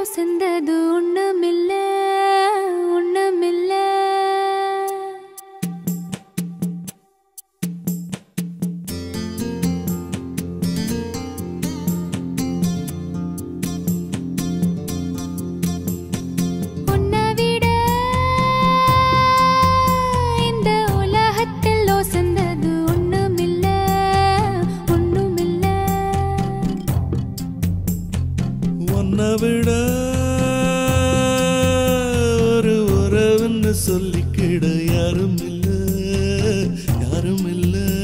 ஒசந்தது ஒண்ணுமில்ல ஒண்ணுமில்ல உன்னை விட இந்த உலகத்தில் ஒசந்தது ஒண்ணுமில்ல ஒண்ணுமில்ல உன்னை விட ஒரு உறவுன்னு சொல்லிக்கிட யாரும் இல்ல யாரும் இல்ல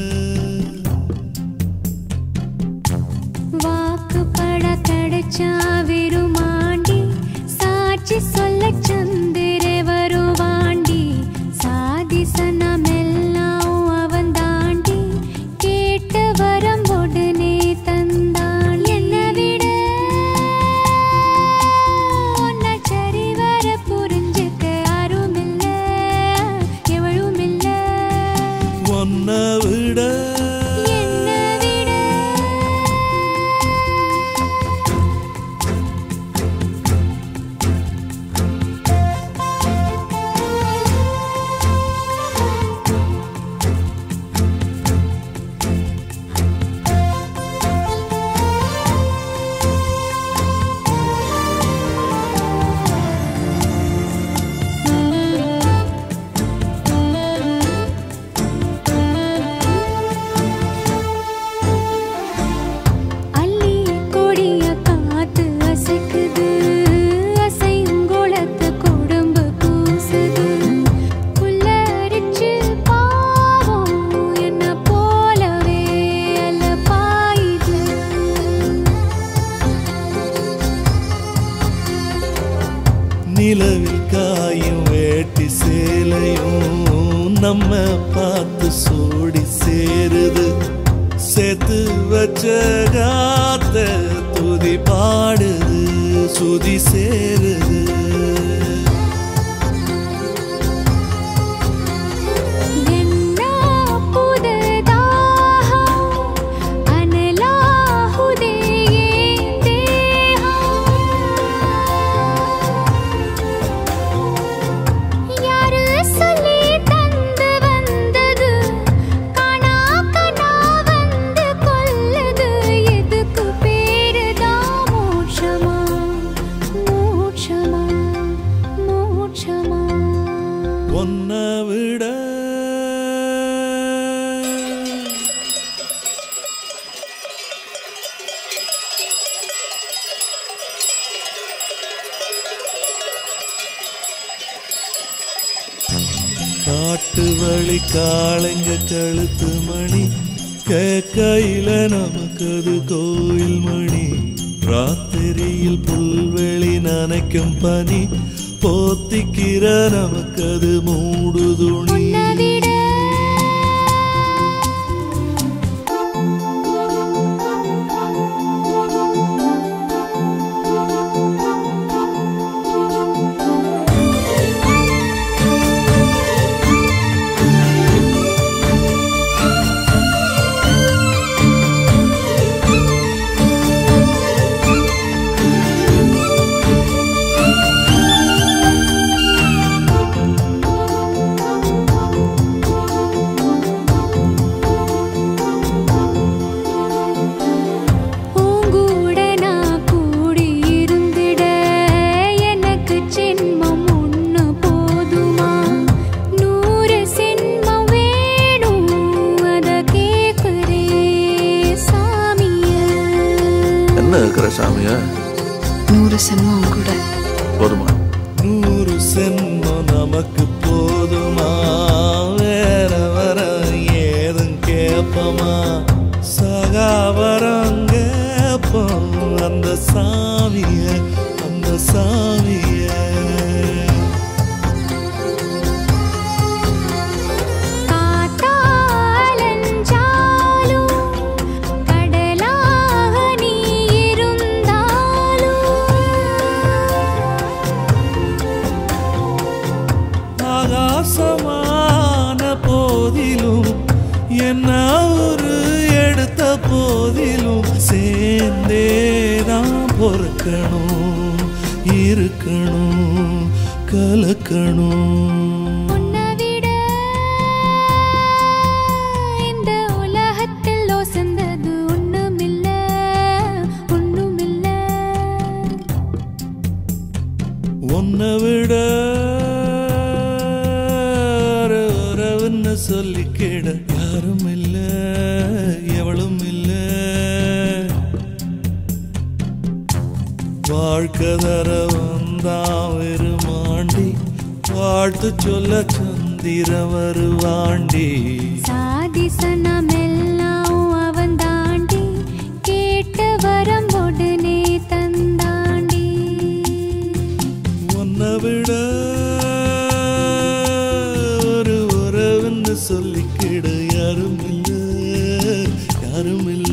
வாக்குப்பட கிடைச்சா விருமாண்டி சாட்சி சொல்ல சந்திர வருவாண்டி சாதி சனமெல்லாம் அவன் தாண்டி கேட்டு வரம் உடனே தந்தான் என்னை விட உன்னை சரிவர புரிஞ்சுக்க யாரும் இல்ல எவளும் இல்ல உன்னை விட என்னை விட அள்ளி கொடிய காத்து அசைக்குது அசைங்குளத்து குடும்பு கூசுது புல்லரிச்சு பாவம் என்ன போலவே அல்ல பாயுது நிலவில் காயும் வேட்டி சேலையும் நம்ம பார்த்து சோடி சேருது சேர்த்து வச்ச காத்த துதி பாடுது சுதி சேருது என்ன புதுதாகம் அனலாகுதே என் தேகம். யாரு சொல்லி தந்து வந்தது காணா கனா வந்து கொல்லுது எதுக்கு பேருதான் மோட்சமா மோட்சமா மோட்சமா ஒன்ன விட காட்டு வழி காளைங்க கழுத்து மணி கேக்கையில நமக்கு அது கோயில் மணி ராத்திரியில் புல்வெளி நனைக்கும் பனி போத்திக்கிற நமக்கு அது மூடு துணி உன்னை விட பூங்கூட நான் கூடி இருந்திட எனக்கு ஜென்மம் ஒண்ணு போதுமா நூறு சென்மம் வேணும் அத கேக்குறே சாமிய என்ன இருக்கிற சாமிய நூறு சென்மம் கூட போதுமா நூறு சென்மம் நமக்கு போதுமா வேற வர ஏதும் கேப்பமா சகாவரம் கேப்போம் அந்த சாமிய அந்த சாமிய காத்தாலஞ்சாலும் கடலாக நீ இருந்தாலும் ஆகாசமான போதிலும் என்ன ஒரு எடுத்த போதிலும் சேர்ந்தேதான் பொறுக்கணும் இருக்கணும் கலக்கணும் உன்னை விட இந்த உலகத்தில் ஒசந்தது ஒண்ணுமில்ல ஒண்ணுமில்ல உன்னை விட ஒரு உறவுன்னு சொல்லிக்கிட யாரும் இல்ல எவளும் இல்ல வாழ்க்கை தர வந்தான் வெறுமாண்டி வாழ்த்து சொல்ல சந்திர வருவாண்டி சாதி சனமெல்லாம் அவன் தாண்டி கேட்ட வரம் உடனே தந்தாண்டி உன்னை விட ஒரு உறவுன்னு சொல்லிக்கிட யாரும் இல்ல யாரும் இல்ல